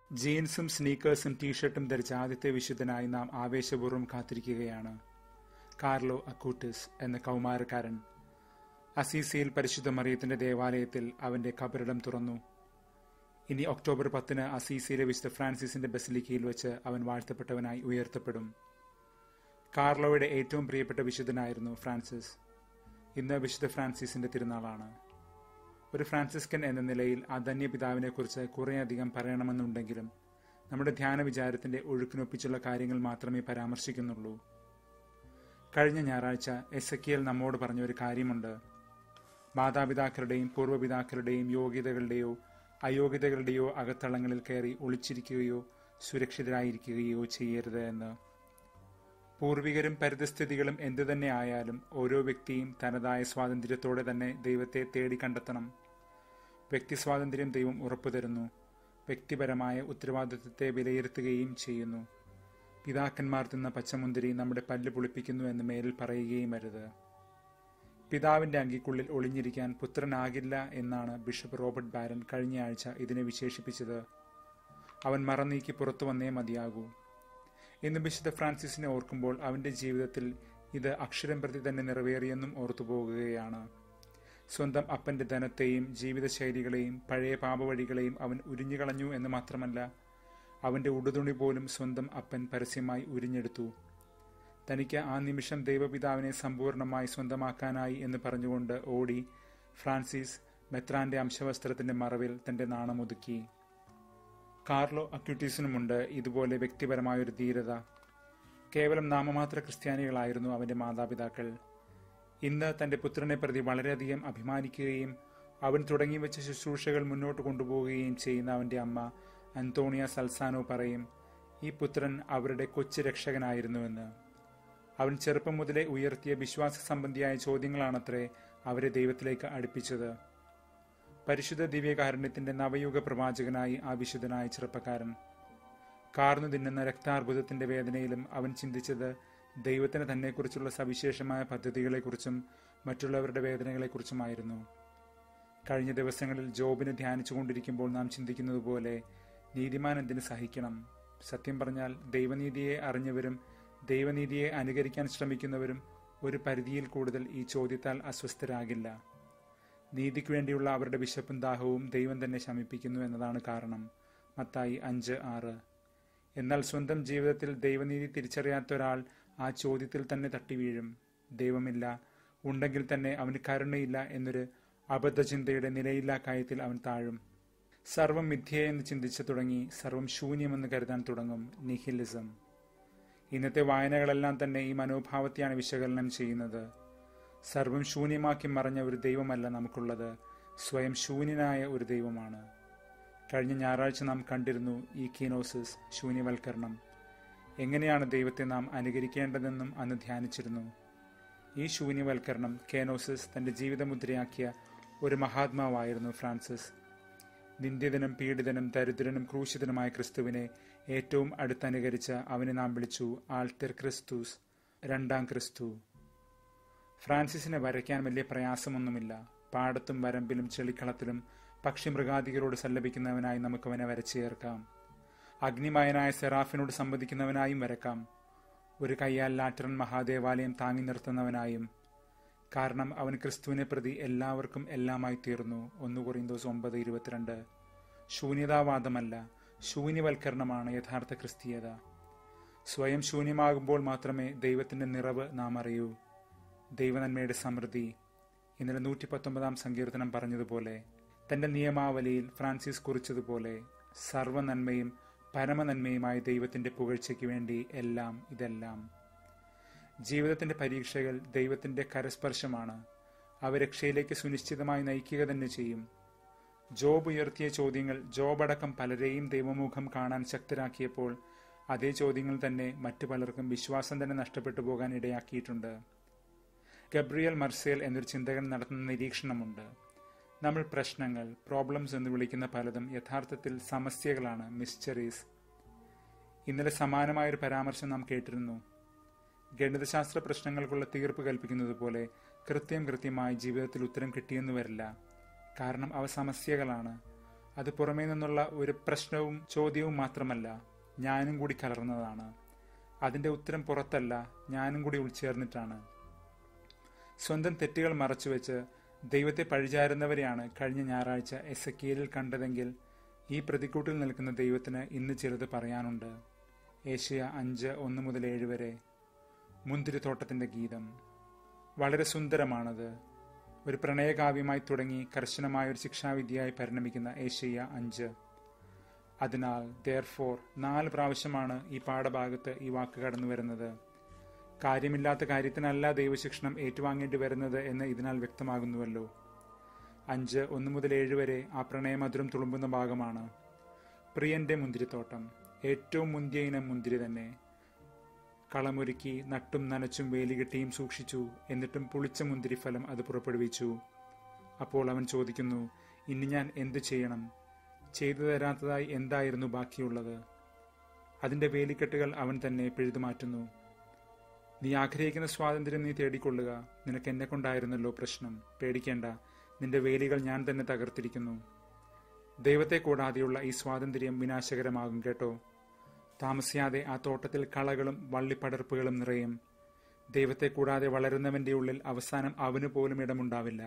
ജീൻസും സ്നീക്കേഴ്സും ടീഷർട്ടും ധരിച്ച ആദ്യത്തെ വിശുദ്ധനായി നാം ആവേശപൂർവ്വം കാത്തിരിക്കുകയാണ് കാർലോ അക്കൂട്ടിസ് എന്ന കൗമാരക്കാരൻ അസീസിയിൽ പരിശുദ്ധ മറിയത്തിന്റെ ദേവാലയത്തിൽ അവന്റെ കബറിടം തുറന്നു ഇനി ഒക്ടോബർ പത്തിന് അസീസിയിലെ വിശുദ്ധ ഫ്രാൻസിസിന്റെ ബസിലിക്കയിൽ വെച്ച് അവൻ വാഴ്ത്തപ്പെട്ടവനായി ഉയർത്തപ്പെടും കാർലോയുടെ ഏറ്റവും പ്രിയപ്പെട്ട വിശുദ്ധനായിരുന്നു ഫ്രാൻസിസ് ഇന്ന് വിശുദ്ധ ഫ്രാൻസിസിന്റെ തിരുനാളാണ് ഒരു ഫ്രാൻസിസ്കൻ എന്ന നിലയിൽ ആ ധന്യപിതാവിനെക്കുറിച്ച് കുറേയധികം പറയണമെന്നുണ്ടെങ്കിലും നമ്മുടെ ധ്യാന വിചാരത്തിന്റെ ഒഴുക്കിനൊപ്പിച്ചുള്ള കാര്യങ്ങൾ മാത്രമേ പരാമർശിക്കുന്നുള്ളൂ കഴിഞ്ഞ ഞായറാഴ്ച എസക്കിയൽ നമ്മോട് പറഞ്ഞ ഒരു കാര്യമുണ്ട് മാതാപിതാക്കളുടെയും പൂർവ്വപിതാക്കളുടെയും യോഗ്യതകളുടെയോ അയോഗ്യതകളുടെയോ അകത്തളങ്ങളിൽ കയറി ഒളിച്ചിരിക്കുകയോ സുരക്ഷിതരായിരിക്കുകയോ ചെയ്യരുത് എന്ന് പൂർവികരും പരിതസ്ഥിതികളും എന്തു തന്നെ ആയാലും ഓരോ വ്യക്തിയും തനതായ സ്വാതന്ത്ര്യത്തോടെ തന്നെ ദൈവത്തെ തേടി കണ്ടെത്തണം വ്യക്തി സ്വാതന്ത്ര്യം ദൈവം ഉറപ്പു തരുന്നു വ്യക്തിപരമായ ഉത്തരവാദിത്വത്തെ വിലയിരുത്തുകയും ചെയ്യുന്നു പിതാക്കന്മാർ തിന്ന പച്ചമുന്തിരി നമ്മുടെ പല്ല് പുളിപ്പിക്കുന്നു എന്ന് മേലിൽ പറയുകയും അരുത് പിതാവിന്റെ അങ്കിക്കുള്ളിൽ ഒളിഞ്ഞിരിക്കാൻ പുത്രനാകില്ല എന്നാണ് ബിഷപ്പ് റോബർട്ട് ബാരൻ കഴിഞ്ഞയാഴ്ച ഇതിനെ വിശേഷിപ്പിച്ചത് അവൻ മറനീക്കി പുറത്തു വന്നേ മതിയാകൂ ഇന്ന് വിശുദ്ധ ഫ്രാൻസിസിനെ ഓർക്കുമ്പോൾ അവന്റെ ജീവിതത്തിൽ ഇത് അക്ഷരം പ്രതി തന്നെ നിറവേറിയെന്നും ഓർത്തുപോകുകയാണ് സ്വന്തം അപ്പന്റെ ധനത്തെയും ജീവിതശൈലികളെയും പഴയ പാപവഴികളെയും അവൻ ഉരിഞ്ഞുകളഞ്ഞു എന്ന് മാത്രമല്ല അവന്റെ ഉടുതുണി പോലും സ്വന്തം അപ്പൻ പരസ്യമായി ഉരിഞ്ഞെടുത്തു തനിക്ക് ആ നിമിഷം ദൈവപിതാവിനെ സമ്പൂർണമായി സ്വന്തമാക്കാനായി എന്ന് പറഞ്ഞുകൊണ്ട് ഓടി ഫ്രാൻസിസ് മെത്രാന്റെ അംശവസ്ത്രത്തിന്റെ മറവിൽ തന്റെ നാണമൊതുക്കി കാർലോ അക്യൂട്ടീസിനുമുണ്ട് ഇതുപോലെ വ്യക്തിപരമായൊരു ധീരത കേവലം നാമമാത്ര ക്രിസ്ത്യാനികളായിരുന്നു അവന്റെ മാതാപിതാക്കൾ ഇന്ന് തന്റെ പുത്രനെ പ്രതി വളരെയധികം അഭിമാനിക്കുകയും അവൻ തുടങ്ങിവെച്ച ശുശ്രൂഷകൾ മുന്നോട്ട് കൊണ്ടുപോവുകയും ചെയ്യുന്ന അവന്റെ അമ്മ അന്തോണിയ സൽസാനോ പറയും ഈ പുത്രൻ അവരുടെ കൊച്ചു രക്ഷകനായിരുന്നുവെന്ന് അവൻ ചെറുപ്പം മുതലേ ഉയർത്തിയ വിശ്വാസ സംബന്ധിയായ ചോദ്യങ്ങളാണത്രേ അവരെ ദൈവത്തിലേക്ക് അടുപ്പിച്ചത് പരിശുദ്ധ ദിവ്യകാരുണ്യത്തിന്റെ നവയുഗ പ്രവാചകനായി ആ വിശുദ്ധനായ ചെറുപ്പക്കാരൻ കാർന്നു തിന്നുന്ന രക്താർബുദത്തിന്റെ വേദനയിലും അവൻ ചിന്തിച്ചത് ദൈവത്തിന് തന്നെക്കുറിച്ചുള്ള സവിശേഷമായ പദ്ധതികളെക്കുറിച്ചും മറ്റുള്ളവരുടെ വേദനകളെക്കുറിച്ചുമായിരുന്നു കഴിഞ്ഞ ദിവസങ്ങളിൽ ജോബിനെ ധ്യാനിച്ചുകൊണ്ടിരിക്കുമ്പോൾ നാം ചിന്തിക്കുന്നത് പോലെ നീതിമാൻ എന്തിനു സഹിക്കണം സത്യം പറഞ്ഞാൽ ദൈവനീതിയെ അറിഞ്ഞവരും ദൈവനീതിയെ അനുകരിക്കാൻ ശ്രമിക്കുന്നവരും ഒരു പരിധിയിൽ കൂടുതൽ ഈ ചോദ്യത്താൽ അസ്വസ്ഥരാകില്ല നീതിക്ക് വേണ്ടിയുള്ള അവരുടെ വിശപ്പും ദാഹവും ദൈവം തന്നെ ശമിപ്പിക്കുന്നു എന്നതാണ് കാരണം മത്തായി അഞ്ച് ആറ് എന്നാൽ സ്വന്തം ജീവിതത്തിൽ ദൈവനീതി തിരിച്ചറിയാത്ത ഒരാൾ ആ ചോദ്യത്തിൽ തന്നെ തട്ടി വീഴും ദൈവമില്ല ഉണ്ടെങ്കിൽ തന്നെ അവന് കരുണയില്ല എന്നൊരു അബദ്ധചിന്തയുടെ നിലയില്ലാ കാര്യത്തിൽ അവൻ താഴും സർവം മിഥ്യയെന്ന് ചിന്തിച്ചു തുടങ്ങി സർവം ശൂന്യമെന്ന് കരുതാൻ തുടങ്ങും നിഹിലിസം ഇന്നത്തെ വായനകളെല്ലാം തന്നെ ഈ മനോഭാവത്തെയാണ് വിശകലനം ചെയ്യുന്നത് സർവം ശൂന്യമാക്കി മറഞ്ഞ ഒരു ദൈവമല്ല നമുക്കുള്ളത് സ്വയം ശൂന്യനായ ഒരു ദൈവമാണ് കഴിഞ്ഞ ഞായറാഴ്ച നാം കണ്ടിരുന്നു ഈ കീനോസിസ് ശൂന്യവൽക്കരണം എങ്ങനെയാണ് ദൈവത്തെ നാം അനുകരിക്കേണ്ടതെന്നും അന്ന് ധ്യാനിച്ചിരുന്നു ഈ ശൂന്യവൽക്കരണം കേനോസിസ് തന്റെ ജീവിതമുദ്രയാക്കിയ ഒരു മഹാത്മാവായിരുന്നു ഫ്രാൻസിസ് നിന്ദ്യതനും പീഡിതനും ദരിദ്രനും ക്രൂശിതനുമായ ക്രിസ്തുവിനെ ഏറ്റവും അടുത്തനുകരിച്ച് അവനെ നാം വിളിച്ചു ആൾത്തർ ക്രിസ്തുസ് രണ്ടാം ക്രിസ്തു ഫ്രാൻസിസിനെ വരയ്ക്കാൻ വലിയ പ്രയാസമൊന്നുമില്ല പാടത്തും വരമ്പിലും ചെളിക്കളത്തിലും പക്ഷിമൃഗാദികളോട് സല്ലപിക്കുന്നവനായി നമുക്കവനെ വരച്ചു ചേർക്കാം അഗ്നിമയനായ സെറാഫിനോട് സംവദിക്കുന്നവനായും വരക്കാം ഒരു കയ്യാൽ ലാറ്ററൻ മഹാദേവാലയം താങ്ങി നിർത്തുന്നവനായും കാരണം അവൻ ക്രിസ്തുവിനെ പ്രതി എല്ലാവർക്കും എല്ലാമായി തീർന്നു ഒന്ന് കുറീന്തോസ് ഒമ്പത് ഇരുപത്തിരണ്ട് ശൂന്യതാവാദമല്ല ശൂന്യവൽക്കരണമാണ് യഥാർത്ഥ ക്രിസ്തീയത സ്വയം ശൂന്യമാകുമ്പോൾ മാത്രമേ ദൈവത്തിന്റെ നിറവ് നാം അറിയൂ ദൈവനന്മയുടെ സമൃദ്ധി ഇന്നലെ നൂറ്റി പത്തൊമ്പതാം സങ്കീർത്തനം പറഞ്ഞതുപോലെ തന്റെ നിയമാവലിയിൽ ഫ്രാൻസിസ് കുറിച്ചതുപോലെ സർവനന്മയും പരമനന്മയുമായ ദൈവത്തിന്റെ പുകഴ്ചയ്ക്ക് വേണ്ടി എല്ലാം ഇതെല്ലാം ജീവിതത്തിന്റെ പരീക്ഷകൾ ദൈവത്തിന്റെ കരസ്പർശമാണ് അവ രക്ഷയിലേക്ക് സുനിശ്ചിതമായി നയിക്കുക തന്നെ ചെയ്യും ജോബ് ഉയർത്തിയ ചോദ്യങ്ങൾ ജോബ് അടക്കം പലരെയും ദൈവമുഖം കാണാൻ ശക്തരാക്കിയപ്പോൾ അതേ ചോദ്യങ്ങൾ തന്നെ മറ്റു പലർക്കും വിശ്വാസം തന്നെ നഷ്ടപ്പെട്ടു പോകാൻ ഇടയാക്കിയിട്ടുണ്ട് ഗബ്രിയൽ മർസേൽ എന്നൊരു ചിന്തകൻ നടത്തുന്ന നിരീക്ഷണമുണ്ട് നമ്മൾ പ്രശ്നങ്ങൾ പ്രോബ്ലംസ് എന്ന് വിളിക്കുന്ന പലതും യഥാർത്ഥത്തിൽ സമസ്യകളാണ് മിസ്റ്ററീസ് ഇന്നലെ സമാനമായൊരു പരാമർശം നാം കേട്ടിരുന്നു ഗണിതശാസ്ത്ര പ്രശ്നങ്ങൾക്കുള്ള തീർപ്പ് കൽപ്പിക്കുന്നത് പോലെ കൃത്യം കൃത്യമായി ജീവിതത്തിൽ ഉത്തരം കിട്ടിയെന്ന് വരില്ല കാരണം അവ സമസ്യകളാണ് അത് പുറമേ നിന്നുള്ള ഒരു പ്രശ്നവും ചോദ്യവും മാത്രമല്ല ഞാനും കൂടി കലർന്നതാണ് അതിന്റെ ഉത്തരം പുറത്തല്ല ഞാനും കൂടി ഉൾച്ചേർന്നിട്ടാണ് സ്വന്തം തെറ്റുകൾ മറച്ചുവെച്ച് ദൈവത്തെ പഴിചാരുന്നവരെയാണ് കഴിഞ്ഞ ഞായറാഴ്ച എസ് എ കണ്ടതെങ്കിൽ ഈ പ്രതിക്കൂട്ടിൽ നിൽക്കുന്ന ദൈവത്തിന് ഇന്ന് ചിലത് പറയാനുണ്ട് ഏഷ്യ അഞ്ച് ഒന്ന് മുതൽ ഏഴ് വരെ മുന്തിരിത്തോട്ടത്തിന്റെ ഗീതം വളരെ സുന്ദരമാണത് ഒരു പ്രണയകാവ്യമായി തുടങ്ങി കർശനമായ ഒരു ശിക്ഷാവിധിയായി പരിണമിക്കുന്ന ഏഷ്യ അഞ്ച് അതിനാൽ ദെയർഫോർ നാല് പ്രാവശ്യമാണ് ഈ പാഠഭാഗത്ത് ഈ വാക്ക് കടന്നു വരുന്നത് കാര്യമില്ലാത്ത കാര്യത്തിനല്ല ദൈവശിക്ഷണം ഏറ്റുവാങ്ങേണ്ടി വരുന്നത് എന്ന് ഇതിനാൽ വ്യക്തമാകുന്നുവല്ലോ അഞ്ച് ഒന്ന് മുതൽ ഏഴ് വരെ ആ പ്രണയമധുരം തുളുമ്പുന്ന ഭാഗമാണ് പ്രിയന്റെ മുന്തിരിത്തോട്ടം ഏറ്റവും മുന്തിയ ഇനം മുന്തിരി തന്നെ കളമൊരുക്കി നട്ടും നനച്ചും വേലികെട്ടിയും സൂക്ഷിച്ചു എന്നിട്ടും പുളിച്ച മുന്തിരിഫലം അത് പുറപ്പെടുവിച്ചു അപ്പോൾ അവൻ ചോദിക്കുന്നു ഇനി ഞാൻ എന്തു ചെയ്യണം ചെയ്തു തരാത്തതായി എന്തായിരുന്നു ബാക്കിയുള്ളത് അതിന്റെ വേലിക്കെട്ടുകൾ അവൻ തന്നെ പിഴുതുമാറ്റുന്നു നീ ആഗ്രഹിക്കുന്ന സ്വാതന്ത്ര്യം നീ തേടിക്കൊള്ളുക നിനക്ക് എന്നെ കൊണ്ടായിരുന്നല്ലോ പ്രശ്നം പേടിക്കേണ്ട നിന്റെ വേലികൾ ഞാൻ തന്നെ തകർത്തിരിക്കുന്നു ദൈവത്തെ കൂടാതെയുള്ള ഈ സ്വാതന്ത്ര്യം വിനാശകരമാകും കേട്ടോ താമസിയാതെ ആ തോട്ടത്തിൽ കളകളും വള്ളിപ്പടർപ്പുകളും നിറയും ദൈവത്തെ കൂടാതെ വളരുന്നവന്റെ ഉള്ളിൽ അവസാനം അവന് പോലും ഇടമുണ്ടാവില്ല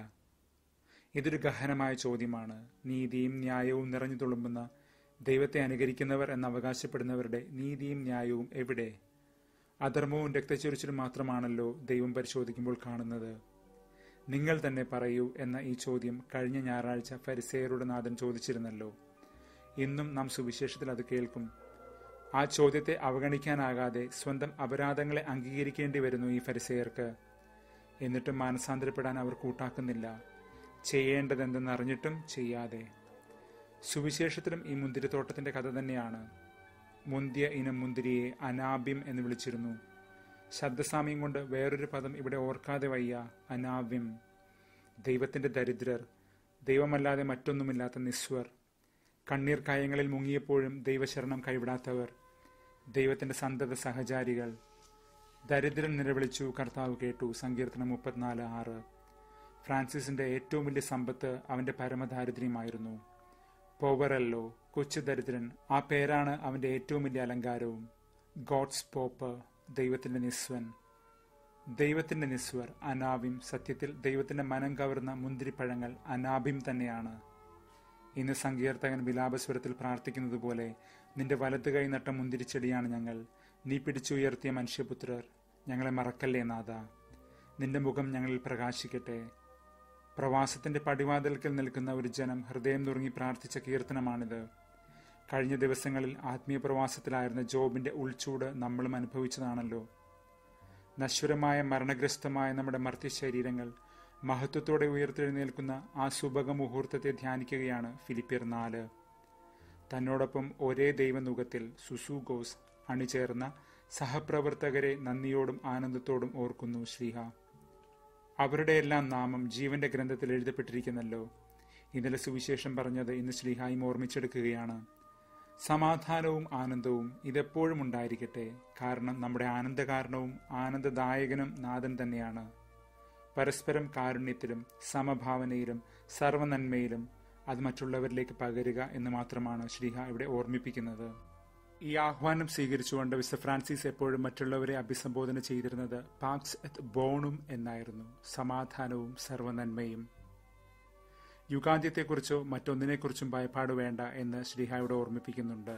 ഇതൊരു ഗഹനമായ ചോദ്യമാണ് നീതിയും ന്യായവും നിറഞ്ഞു തുളുമ്പുന്ന ദൈവത്തെ അനുകരിക്കുന്നവർ എന്ന് അവകാശപ്പെടുന്നവരുടെ നീതിയും ന്യായവും എവിടെ അധർമ്മവും രക്തച്ചൊരിച്ചിലും മാത്രമാണല്ലോ ദൈവം പരിശോധിക്കുമ്പോൾ കാണുന്നത് നിങ്ങൾ തന്നെ പറയൂ എന്ന ഈ ചോദ്യം കഴിഞ്ഞ ഞായറാഴ്ച ഫരിസേയരുടെ നാഥൻ ചോദിച്ചിരുന്നല്ലോ ഇന്നും നാം സുവിശേഷത്തിൽ അത് കേൾക്കും ആ ചോദ്യത്തെ അവഗണിക്കാനാകാതെ സ്വന്തം അപരാധങ്ങളെ അംഗീകരിക്കേണ്ടി വരുന്നു ഈ ഫരിസേയർക്ക് എന്നിട്ടും മാനസാന്തരപ്പെടാൻ അവർ കൂട്ടാക്കുന്നില്ല ചെയ്യേണ്ടതെന്തെന്ന് അറിഞ്ഞിട്ടും ചെയ്യാതെ സുവിശേഷത്തിലും ഈ മുന്തിരിത്തോട്ടത്തിന്റെ കഥ തന്നെയാണ് മുന്തിയ ഇനം മുന്തിരിയെ അനാബ്യം എന്ന് വിളിച്ചിരുന്നു ശബ്ദസാമ്യം കൊണ്ട് വേറൊരു പദം ഇവിടെ ഓർക്കാതെ വയ്യ അനാവ്യം ദൈവത്തിന്റെ ദരിദ്രർ ദൈവമല്ലാതെ മറ്റൊന്നുമില്ലാത്ത നിസ്വർ കണ്ണീർ കായങ്ങളിൽ മുങ്ങിയപ്പോഴും ദൈവശരണം കൈവിടാത്തവർ ദൈവത്തിന്റെ സന്തത സഹചാരികൾ ദരിദ്രൻ നിലവിളിച്ചു കർത്താവ് കേട്ടു സങ്കീർത്തനം മുപ്പത്തിനാല് ആറ് ഫ്രാൻസിസിന്റെ ഏറ്റവും വലിയ സമ്പത്ത് അവന്റെ പരമദാരിദ്ര്യമായിരുന്നു പോവറല്ലോ കൊച്ചു ദരിദ്രൻ ആ പേരാണ് അവന്റെ ഏറ്റവും വലിയ അലങ്കാരവും ഗോഡ്സ് പോപ്പ് ദൈവത്തിന്റെ നിസ്വൻ ദൈവത്തിന്റെ നിസ്വർ അനാബിം സത്യത്തിൽ ദൈവത്തിന്റെ മനം കവർന്ന മുന്തിരിപ്പഴങ്ങൾ അനാബിം തന്നെയാണ് ഇന്ന് സങ്കീർത്തകൻ വിലാപസ്വരത്തിൽ പ്രാർത്ഥിക്കുന്നത് പോലെ നിന്റെ വലത്ത് കൈ നട്ട മുന്തിരിച്ചെടിയാണ് ഞങ്ങൾ നീ പിടിച്ചുയർത്തിയ മനുഷ്യപുത്രർ ഞങ്ങളെ മറക്കല്ലേ നാഥ നിന്റെ മുഖം ഞങ്ങളിൽ പ്രകാശിക്കട്ടെ പ്രവാസത്തിന്റെ പടിവാതിൽക്കൽ നിൽക്കുന്ന ഒരു ജനം ഹൃദയം നുറുങ്ങി പ്രാർത്ഥിച്ച കീർത്തനമാണിത് കഴിഞ്ഞ ദിവസങ്ങളിൽ ആത്മീയ പ്രവാസത്തിലായിരുന്ന ജോബിന്റെ ഉൾച്ചൂട് നമ്മളും അനുഭവിച്ചതാണല്ലോ നശ്വരമായ മരണഗ്രസ്തമായ നമ്മുടെ മർത്യ ശരീരങ്ങൾ മഹത്വത്തോടെ ഉയർത്തെഴുന്നേൽക്കുന്ന ആ സുഭഗ മുഹൂർത്തത്തെ ധ്യാനിക്കുകയാണ് ഫിലിപ്പിയർ നാല് തന്നോടൊപ്പം ഒരേ ദൈവനുഖത്തിൽ സുസൂഗോസ് അണിചേർന്ന സഹപ്രവർത്തകരെ നന്ദിയോടും ആനന്ദത്തോടും ഓർക്കുന്നു ശ്രീഹ അവരുടെ എല്ലാം നാമം ജീവന്റെ ഗ്രന്ഥത്തിൽ എഴുതപ്പെട്ടിരിക്കുന്നല്ലോ ഇന്നലെ സുവിശേഷം പറഞ്ഞത് ഇന്ന് ശ്രീഹായും ഓർമ്മിച്ചെടുക്കുകയാണ് സമാധാനവും ആനന്ദവും ഇതെപ്പോഴും ഉണ്ടായിരിക്കട്ടെ കാരണം നമ്മുടെ ആനന്ദകാരണവും ആനന്ദദായകനും നാഥൻ തന്നെയാണ് പരസ്പരം കാരുണ്യത്തിലും സമഭാവനയിലും സർവനന്മയിലും അത് മറ്റുള്ളവരിലേക്ക് പകരുക എന്ന് മാത്രമാണ് ശ്രീഹ ഇവിടെ ഓർമ്മിപ്പിക്കുന്നത് ഈ ആഹ്വാനം സ്വീകരിച്ചുകൊണ്ട് വിസ ഫ്രാൻസിസ് എപ്പോഴും മറ്റുള്ളവരെ അഭിസംബോധന ചെയ്തിരുന്നത് പാക്സ് എത്ത് ബോണും എന്നായിരുന്നു സമാധാനവും സർവനന്മയും യുഗാന്ത്യത്തെക്കുറിച്ചോ മറ്റൊന്നിനെക്കുറിച്ചും ഭയപ്പാട് വേണ്ട എന്ന് ശ്രീഹായോട് ഓർമ്മിപ്പിക്കുന്നുണ്ട്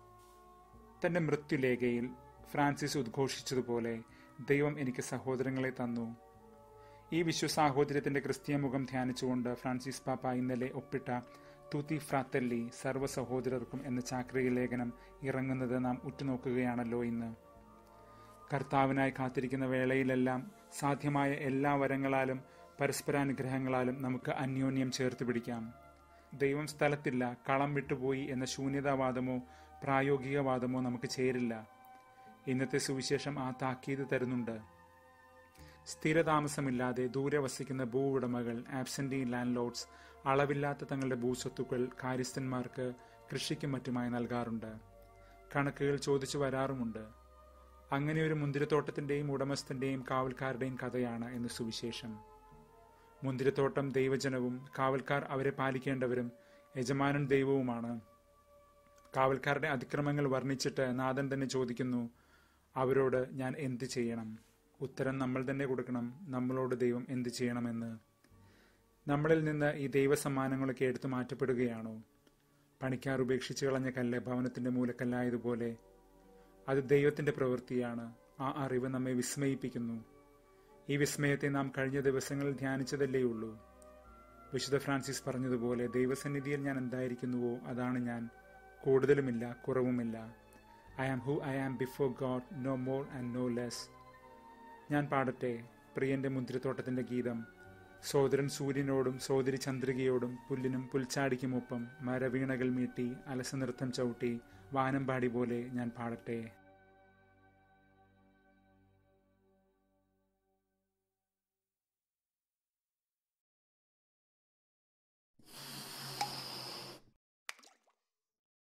തന്റെ മൃത്യുലേഖയിൽ ഫ്രാൻസിസ് ഉദ്ഘോഷിച്ചതുപോലെ ദൈവം എനിക്ക് സഹോദരങ്ങളെ തന്നു ഈ വിശ്വസാഹോദര്യത്തിന്റെ ക്രിസ്തീയ മുഖം ധ്യാനിച്ചുകൊണ്ട് ഫ്രാൻസിസ് പാപ്പ ഇന്നലെ ഒപ്പിട്ട തൂത്തി ഫ്രാത്തല്ലി സർവ്വ സഹോദരർക്കും എന്ന ചാക്രിക ലേഖനം ഇറങ്ങുന്നത് നാം ഉറ്റുനോക്കുകയാണല്ലോ ഇന്ന് കർത്താവിനായി കാത്തിരിക്കുന്ന വേളയിലെല്ലാം സാധ്യമായ എല്ലാ വരങ്ങളാലും പരസ്പരാനുഗ്രഹങ്ങളാലും നമുക്ക് അന്യോന്യം ചേർത്ത് പിടിക്കാം ദൈവം സ്ഥലത്തില്ല കളം വിട്ടുപോയി എന്ന ശൂന്യതാവാദമോ പ്രായോഗികവാദമോ നമുക്ക് ചേരില്ല ഇന്നത്തെ സുവിശേഷം ആ താക്കീത് തരുന്നുണ്ട് സ്ഥിരതാമസമില്ലാതെ ദൂരെ വസിക്കുന്ന ഭൂ ഉടമകൾ ആബ്സെന്റി ലാൻഡ് ലോഡ്സ് അളവില്ലാത്ത തങ്ങളുടെ ഭൂസ്വത്തുക്കൾ കാര്യസ്ഥന്മാർക്ക് കൃഷിക്കും മറ്റുമായി നൽകാറുണ്ട് കണക്കുകൾ ചോദിച്ചു വരാറുമുണ്ട് അങ്ങനെ ഒരു മുന്തിരിത്തോട്ടത്തിന്റെയും ഉടമസ്ഥന്റെയും കാവൽക്കാരുടെയും കഥയാണ് എന്ന് സുവിശേഷം മുന്തിരിത്തോട്ടം ദൈവജനവും കാവൽക്കാർ അവരെ പാലിക്കേണ്ടവരും യജമാനൻ ദൈവവുമാണ് കാവൽക്കാരുടെ അതിക്രമങ്ങൾ വർണ്ണിച്ചിട്ട് നാഥൻ തന്നെ ചോദിക്കുന്നു അവരോട് ഞാൻ എന്ത് ചെയ്യണം ഉത്തരം നമ്മൾ തന്നെ കൊടുക്കണം നമ്മളോട് ദൈവം എന്ത് ചെയ്യണമെന്ന് നമ്മളിൽ നിന്ന് ഈ ദൈവസമ്മാനങ്ങളൊക്കെ എടുത്തു മാറ്റപ്പെടുകയാണോ പണിക്കാർ ഉപേക്ഷിച്ചു കളഞ്ഞ കല്ല് ഭവനത്തിന്റെ മൂലക്കല്ലായതുപോലെ അത് ദൈവത്തിന്റെ പ്രവൃത്തിയാണ് ആ അറിവ് നമ്മെ വിസ്മയിപ്പിക്കുന്നു ഈ വിസ്മയത്തെ നാം കഴിഞ്ഞ ദിവസങ്ങളിൽ ധ്യാനിച്ചതല്ലേയുള്ളൂ വിശുദ്ധ ഫ്രാൻസിസ് പറഞ്ഞതുപോലെ ദൈവസന്നിധിയിൽ ഞാൻ എന്തായിരിക്കുന്നുവോ അതാണ് ഞാൻ കൂടുതലുമില്ല കുറവുമില്ല I am who I am before God no more and no less ഞാൻ പാടട്ടെ പ്രിയന്റെ മുന്തിരിത്തോട്ടത്തിന്റെ ഗീതം സോദരൻ സൂര്യനോടും സോദരി ചന്ദ്രികയോടും പുല്ലിനും പുൽച്ചാടിക്കുമൊപ്പം മരവീണകൾ മീട്ടി അലസനൃത്തം ചവിട്ടി വാനമ്പാടി പോലെ ഞാൻ പാടട്ടെ